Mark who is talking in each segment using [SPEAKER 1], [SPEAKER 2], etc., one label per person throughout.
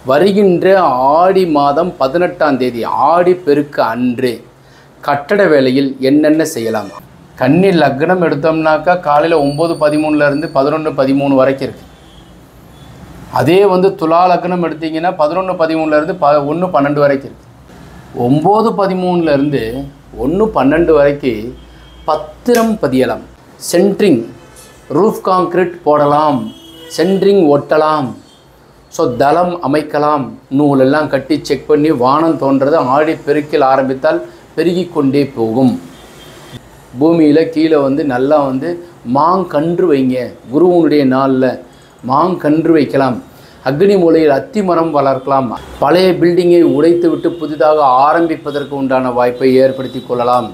[SPEAKER 1] வருகின்ற ஆடி மாதம் பதினெட்டாம் தேதி ஆடி பெருக்கு அன்று கட்டட வேலையில் என்னென்ன செய்யலாம் கன்னி லக்னம் எடுத்தோம்னாக்கா காலையில் ஒம்பது பதிமூணுலேருந்து பதினொன்று பதிமூணு வரைக்கும் இருக்குது அதே வந்து துலா லக்னம் எடுத்தீங்கன்னா பதினொன்று பதிமூணுலேருந்து ப ஒன்று பன்னெண்டு வரைக்கும் இருக்குது ஒம்பது பதிமூணுலேருந்து ஒன்று பன்னெண்டு வரைக்கும் பத்திரம் பதியலாம் சென்ட்ரிங் ரூஃப் காங்க்ரீட் போடலாம் சென்ட்ரிங் ஒட்டலாம் ஸோ தளம் அமைக்கலாம் நூலெல்லாம் கட்டி செக் பண்ணி வானம் தோன்றது ஆடி பெருக்கில் ஆரம்பித்தால் பெருகி கொண்டே போகும் பூமியில் கீழே வந்து நல்லா வந்து மாங்கன்று வைங்க குருவனுடைய நாளில் மாங்கன்று வைக்கலாம் அக்னி மூலையில் அத்தி மரம் வளர்க்கலாம் பழைய பில்டிங்கை உடைத்து விட்டு புதிதாக ஆரம்பிப்பதற்கு உண்டான வாய்ப்பை ஏற்படுத்தி கொள்ளலாம்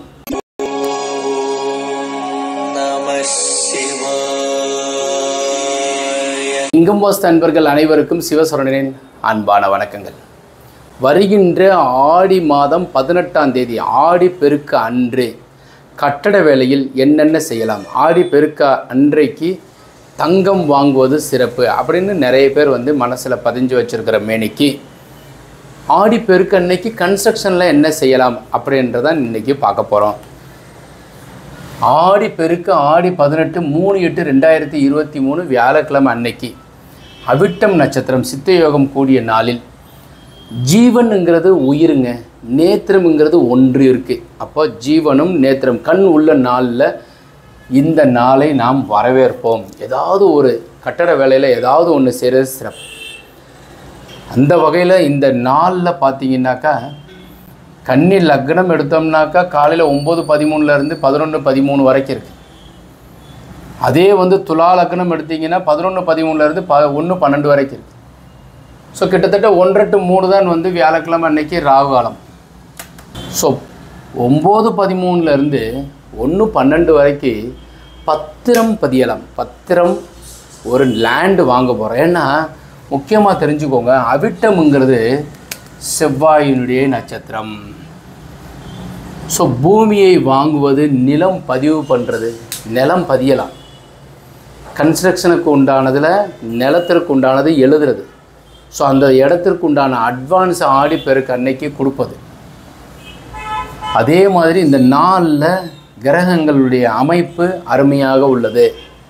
[SPEAKER 2] நம சிவாய
[SPEAKER 1] இங்கம்பாஸ் அன்பர்கள் அனைவருக்கும் சிவசரணனின் அன்பான வணக்கங்கள் வருகின்ற ஆடி மாதம் பதினெட்டாம் தேதி ஆடி பெருக்கு அன்று கட்டட வேலையில் என்னென்ன செய்யலாம் ஆடி பெருக்க அன்றைக்கு தங்கம் வாங்குவது சிறப்பு அப்படின்னு நிறைய பேர் வந்து மனசில் பதிஞ்சு வச்சிருக்கிற மேனிக்கு ஆடி பெருக்கு அன்னைக்கு கன்ஸ்ட்ரக்ஷனில் என்ன செய்யலாம் அப்படின்றதான் இன்றைக்கி பார்க்க போகிறோம் ஆடி பெருக்கு ஆடி பதினெட்டு மூணு எட்டு ரெண்டாயிரத்தி இருபத்தி மூணு வியாழக்கிழமை அன்னைக்கு அவிட்டம் நட்சத்திரம் சித்த யோகம் கூடிய நாளில் ஜீவனுங்கிறது உயிருங்க நேத்திரம்ங்கிறது ஒன்று இருக்குது அப்போ ஜீவனும் நேத்திரம் கண் உள்ள நாளில் இந்த நாளை நாம் வரவேற்போம் ஏதாவது ஒரு கட்டட வேலையில் ஏதாவது ஒன்று செய்கிறது சிறப்பு அந்த வகையில் இந்த நாளில் பார்த்தீங்கன்னாக்கா கன்னி லக்னம் எடுத்தோம்னாக்கா காலையில் ஒம்பது பதிமூணுலேருந்து பதினொன்று பதிமூணு வரைக்கும் இருக்குது அதே வந்து துலா லக்னம் எடுத்தீங்கன்னா பதினொன்று பதிமூணுலேருந்து ப ஒன்று பன்னெண்டு வரைக்கும் இருக்குது ஸோ கிட்டத்தட்ட ஒன்றரை டு மூணு தான் வந்து வியாழக்கிழமை அன்னைக்கு ராகு காலம் ஸோ ஒம்பது பதிமூணுலேருந்து ஒன்று பன்னெண்டு வரைக்கும் பத்திரம் பதியலாம் பத்திரம் ஒரு லேண்டு வாங்க போகிறோம் ஏன்னா முக்கியமாக தெரிஞ்சுக்கோங்க அவிட்டம்ங்கிறது செவ்வாயினுடைய நட்சத்திரம் ஸோ பூமியை வாங்குவது நிலம் பதிவு பண்ணுறது நிலம் பதியலாம் கன்ஸ்ட்ரக்ஷனுக்கு உண்டானதில் நிலத்திற்கு உண்டானது எழுதுறது ஸோ அந்த இடத்திற்கு உண்டான அட்வான்ஸ் ஆடி பெருக்கு அன்னைக்கு கொடுப்பது அதே மாதிரி இந்த நாளில் கிரகங்களுடைய அமைப்பு அருமையாக உள்ளது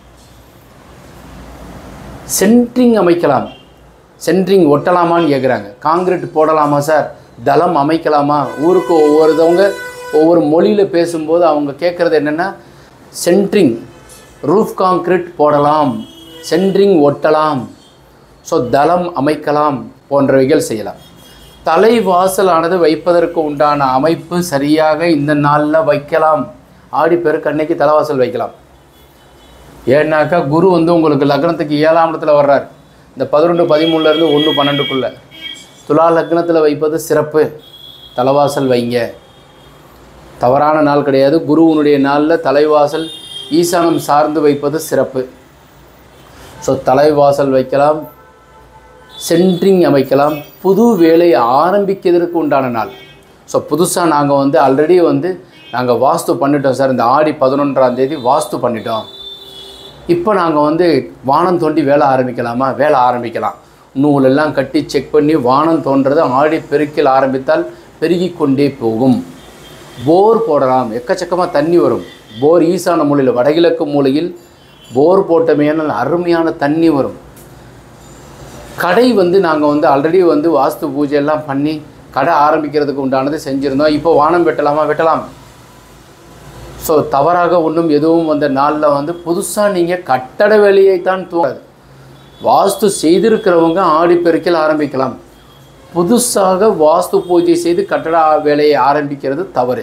[SPEAKER 1] சென்ட்ரிங் அமைக்கலாம் சென்ட்ரிங் ஒட்டலாமான்னு கேட்குறாங்க காங்கிரீட் போடலாமா சார் தளம் அமைக்கலாமா ஊருக்கு ஒவ்வொருத்தவங்க ஒவ்வொரு மொழியில் பேசும்போது அவங்க கேட்குறது என்னென்னா சென்ட்ரிங் ரூஃப் காங்க்ரீட் போடலாம் சென்ட்ரிங் ஒட்டலாம் ஸோ தளம் அமைக்கலாம் போன்றவைகள் செய்யலாம் தலைவாசலானது வைப்பதற்கு உண்டான அமைப்பு சரியாக இந்த நாளில் வைக்கலாம் ஆடி பெருக்கு அன்னைக்கு தலைவாசல் வைக்கலாம் ஏன்னாக்கா குரு வந்து உங்களுக்கு லக்னத்துக்கு ஏழாம் இடத்துல வர்றார் இந்த பதினொன்று பதிமூணுலேருந்து ஒன்று பன்னெண்டுக்குள்ளே துலா லக்னத்தில் வைப்பது சிறப்பு தலைவாசல் வைங்க தவறான நாள் கிடையாது குருவனுடைய நாளில் தலைவாசல் ஈசானம் சார்ந்து வைப்பது சிறப்பு ஸோ தலைவாசல் வைக்கலாம் சென்ட்ரிங் அமைக்கலாம் புது வேலையை ஆரம்பிக்கிறதுக்கு உண்டான நாள் ஸோ புதுசாக நாங்கள் வந்து ஆல்ரெடி வந்து நாங்கள் வாஸ்து பண்ணிட்டோம் சார் இந்த ஆடி பதினொன்றாம் தேதி வாஸ்து பண்ணிட்டோம் இப்போ நாங்கள் வந்து வானம் தோண்டி வேலை ஆரம்பிக்கலாமா வேலை ஆரம்பிக்கலாம் நூலெல்லாம் கட்டி செக் பண்ணி வானம் தோன்றது ஆடி பெருக்கில் ஆரம்பித்தால் பெருகி கொண்டே போகும் போர் போடலாம் எக்கச்சக்கமாக தண்ணி வரும் போர் ஈசான மூலையில் வடகிழக்கு மூலையில் போர் போட்டமையான அருமையான தண்ணி வரும் கடை வந்து நாங்கள் வந்து ஆல்ரெடி வந்து வாஸ்து பூஜை எல்லாம் பண்ணி கடை ஆரம்பிக்கிறதுக்கு உண்டானது செஞ்சுருந்தோம் இப்போ வானம் வெட்டலாமா வெட்டலாம் ஸோ தவறாக ஒன்றும் எதுவும் வந்த நாளில் வந்து புதுசாக நீங்கள் கட்டட வேலையை தான் தூங்காது வாஸ்து செய்திருக்கிறவங்க ஆடிப்பெருக்கில் ஆரம்பிக்கலாம் புதுசாக வாஸ்து பூஜை செய்து கட்டட வேலையை ஆரம்பிக்கிறது தவறு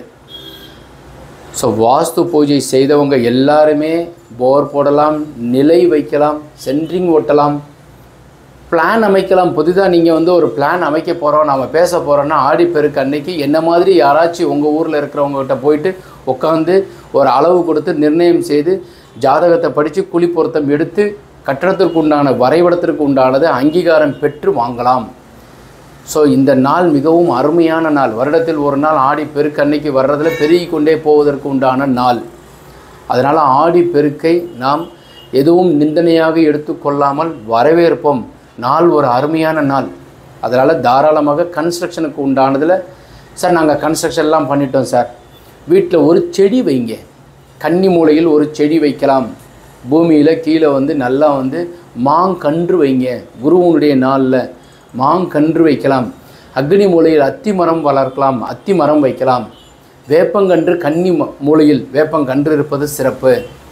[SPEAKER 1] ஸோ வாஸ்து பூஜை செய்தவங்க எல்லாருமே போர் போடலாம் நிலை வைக்கலாம் சென்ட்ரிங் ஓட்டலாம் பிளான் அமைக்கலாம் புதிதாக நீங்கள் வந்து ஒரு பிளான் அமைக்க போகிறோம் நாம் பேச போகிறோன்னா ஆடிப்பெருக்கு அன்னைக்கு என்ன மாதிரி யாராச்சும் உங்கள் ஊரில் இருக்கிறவங்ககிட்ட போயிட்டு உட்காந்து ஒரு அளவு கொடுத்து நிர்ணயம் செய்து ஜாதகத்தை படித்து குழி பொருத்தம் எடுத்து கட்டடத்திற்கு உண்டான வரைபடத்திற்கு உண்டானது அங்கீகாரம் பெற்று வாங்கலாம் ஸோ இந்த நாள் மிகவும் அருமையான நாள் வருடத்தில் ஒரு நாள் ஆடி பெருக்கு அன்னைக்கு வர்றதுல பெருகி கொண்டே போவதற்கு உண்டான நாள் அதனால் ஆடி பெருக்கை நாம் எதுவும் நிந்தனையாக எடுத்துக்கொள்ளாமல் வரவேற்போம் நாள் ஒரு அருமையான நாள் அதனால் தாராளமாக கன்ஸ்ட்ரக்ஷனுக்கு உண்டானதில் சார் நாங்கள் கன்ஸ்ட்ரக்ஷன்லாம் பண்ணிட்டோம் சார் வீட்டில் ஒரு செடி வைங்க கன்னி மூலையில் ஒரு செடி வைக்கலாம் பூமியில் கீழே வந்து நல்லா வந்து மாங்கன்று வைங்க குருவனுடைய நாளில் மாங்கன்று வைக்கலாம் அக்னி மூலையில் அத்தி மரம் வளர்க்கலாம் அத்தி மரம் வைக்கலாம் வேப்பங்கன்று கன்னி ம- மூலையில் வேப்பங்கன்று இருப்பது சிறப்பு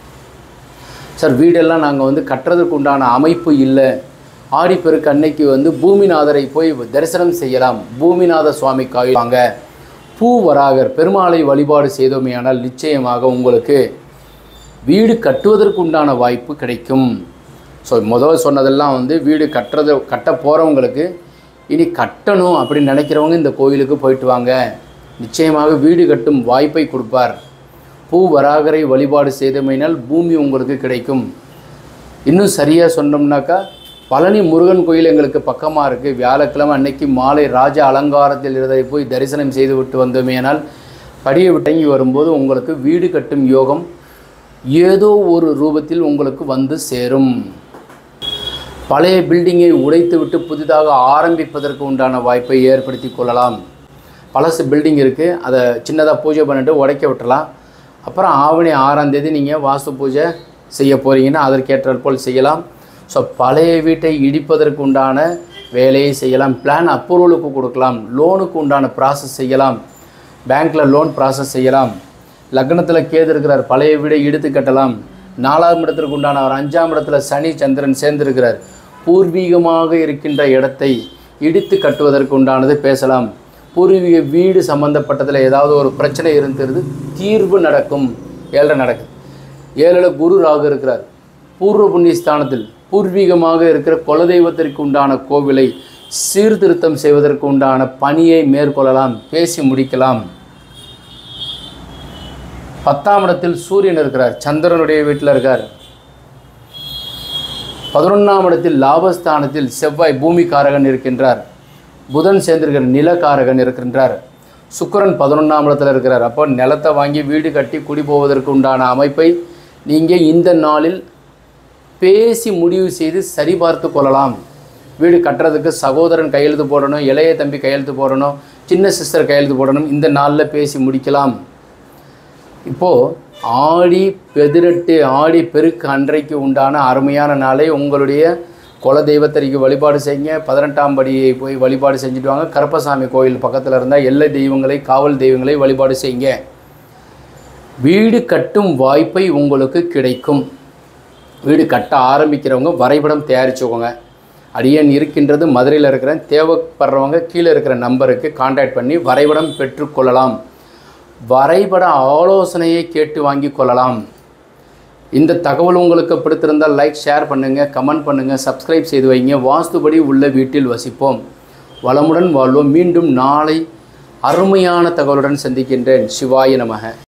[SPEAKER 1] சார் வீடெல்லாம் நாங்கள் வந்து கட்டுறதுக்கு உண்டான அமைப்பு இல்லை ஆடிப்பெருக்கு அன்னைக்கு வந்து பூமிநாதரை போய் தரிசனம் செய்யலாம் பூமிநாத சுவாமி கோயில் வாங்க பூவராகர் பெருமாளை வழிபாடு செய்தோமேயானால் நிச்சயமாக உங்களுக்கு வீடு கட்டுவதற்கு உண்டான வாய்ப்பு கிடைக்கும் ஸோ முதல்ல சொன்னதெல்லாம் வந்து வீடு கட்டுறது கட்ட போகிறவங்களுக்கு இனி கட்டணும் அப்படின்னு நினைக்கிறவங்க இந்த கோயிலுக்கு போயிட்டு வாங்க நிச்சயமாக வீடு கட்டும் வாய்ப்பை கொடுப்பார் பூ வராகரை வழிபாடு செய்தமையினால் பூமி உங்களுக்கு கிடைக்கும் இன்னும் சரியாக சொன்னோம்னாக்கா பழனி முருகன் கோயில் எங்களுக்கு பக்கமாக இருக்குது வியாழக்கிழமை அன்னைக்கு மாலை ராஜ அலங்காரத்தில் இருந்ததை போய் தரிசனம் செய்து விட்டு வந்தோமேனால் படியை விட்டங்கி வரும்போது உங்களுக்கு வீடு கட்டும் யோகம் ஏதோ ஒரு ரூபத்தில் உங்களுக்கு வந்து சேரும் பழைய பில்டிங்கை உடைத்துவிட்டு புதிதாக ஆரம்பிப்பதற்கு உண்டான வாய்ப்பை ஏற்படுத்தி கொள்ளலாம் பழசு பில்டிங் இருக்குது அதை சின்னதாக பூஜை பண்ணிட்டு உடைக்க விட்டுறலாம் அப்புறம் ஆவணி ஆறாம் தேதி நீங்கள் வாஸ்து பூஜை செய்ய போகிறீங்கன்னா அதற்கேற்றாற் போல் செய்யலாம் ஸோ பழைய வீட்டை இடிப்பதற்கு உண்டான வேலையை செய்யலாம் பிளான் அப்ரூவலுக்கு கொடுக்கலாம் லோனுக்கு உண்டான ப்ராசஸ் செய்யலாம் பேங்க்கில் லோன் ப்ராசஸ் செய்யலாம் லக்னத்தில் கேது இருக்கிறார் பழைய வீடை இடித்து கட்டலாம் நாலாம் இடத்திற்கு உண்டான அவர் அஞ்சாம் இடத்துல சனி சந்திரன் சேர்ந்திருக்கிறார் பூர்வீகமாக இருக்கின்ற இடத்தை இடித்து கட்டுவதற்கு உண்டானது பேசலாம் பூர்வீக வீடு சம்பந்தப்பட்டதில் ஏதாவது ஒரு பிரச்சனை இருந்தது தீர்வு நடக்கும் ஏழரை நடக்குது ஏழில் குரு ராகு இருக்கிறார் பூர்வ புண்ணிய ஸ்தானத்தில் பூர்வீகமாக இருக்கிற குலதெய்வத்திற்கு உண்டான கோவிலை சீர்திருத்தம் செய்வதற்கு உண்டான பணியை மேற்கொள்ளலாம் பேசி முடிக்கலாம் பத்தாம் இடத்தில் சூரியன் இருக்கிறார் சந்திரனுடைய வீட்டில் இருக்கார் பதினொன்றாம் இடத்தில் லாபஸ்தானத்தில் செவ்வாய் பூமிக்காரகன் இருக்கின்றார் புதன் சேர்ந்திருக்கிற நிலக்காரகன் இருக்கின்றார் சுக்கிரன் பதினொன்றாம் இடத்துல இருக்கிறார் அப்போ நிலத்தை வாங்கி வீடு கட்டி குடி போவதற்கு உண்டான அமைப்பை நீங்கள் இந்த நாளில் பேசி முடிவு செய்து சரிபார்த்து கொள்ளலாம் வீடு கட்டுறதுக்கு சகோதரன் கையெழுத்து போடணும் இளைய தம்பி கையெழுத்து போடணும் சின்ன சிஸ்டர் கையெழுத்து போடணும் இந்த நாளில் பேசி முடிக்கலாம் இப்போது ஆடி பெதிரெட்டு ஆடி பெருக்கு அன்றைக்கு உண்டான அருமையான நாளை உங்களுடைய குல தெய்வத்திற்கு வழிபாடு செய்யுங்க பதினெட்டாம் படியை போய் வழிபாடு செஞ்சுட்டு வாங்க கருப்பசாமி கோயில் பக்கத்தில் இருந்தால் எல்லை தெய்வங்களை காவல் தெய்வங்களை வழிபாடு செய்யுங்க வீடு கட்டும் வாய்ப்பை உங்களுக்கு கிடைக்கும் வீடு கட்ட ஆரம்பிக்கிறவங்க வரைபடம் தயாரிச்சுக்கோங்க அடியேன் இருக்கின்றது மதுரையில் இருக்கிறேன் தேவைப்படுறவங்க கீழே இருக்கிற நம்பருக்கு காண்டாக்ட் பண்ணி வரைபடம் பெற்றுக்கொள்ளலாம் வரைபட ஆலோசனையை கேட்டு வாங்கி கொள்ளலாம் இந்த தகவல் உங்களுக்கு பிடித்திருந்தால் லைக் ஷேர் பண்ணுங்கள் கமெண்ட் பண்ணுங்கள் சப்ஸ்கிரைப் செய்து வைங்க வாஸ்துபடி உள்ள வீட்டில் வசிப்போம் வளமுடன் வாழ்வோம் மீண்டும் நாளை அருமையான தகவலுடன் சந்திக்கின்றேன் சிவாய நமக